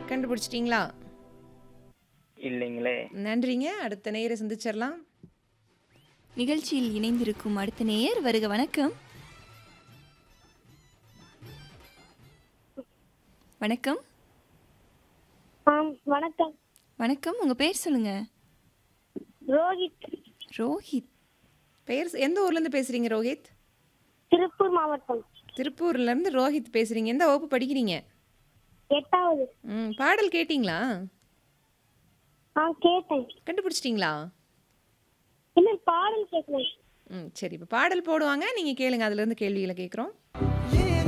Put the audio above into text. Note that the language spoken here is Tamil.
கண்டுபிடிச்சிட்டீங்களா இல்லைங்களே நன்றிங்க அடுத்த நேயரை சந்திச்சிடலாம் நிகழ்ச்சியில் இணைந்திருக்கும் அடுத்த நேயர் வருக வணக்கம் வணக்கம் ஆம் வணக்கம் வணக்கம் உங்க பேர் சொல்லுங்க ரோஹித் ரோஹித் பெயர் எந்த ஊர்லேருந்து பேசுகிறீங்க ரோஹித் திருப்பூர் மாவட்டம் திருப்பூர்லேருந்து ரோஹித் பேசுகிறீங்க எந்த வகுப்பு படிக்கிறீங்க எட்டாவது ம் பாடல் கேட்டிங்களா ஆ கேட்டேன் கண்டுபிடிச்சிட்டிங்களா இன்னும் பாடல் கேட்கணும் ம் சரி இப்போ பாடல் போடுவாங்க நீங்கள் கேளுங்க அதுலேருந்து கேள்விகளை கேட்குறோம்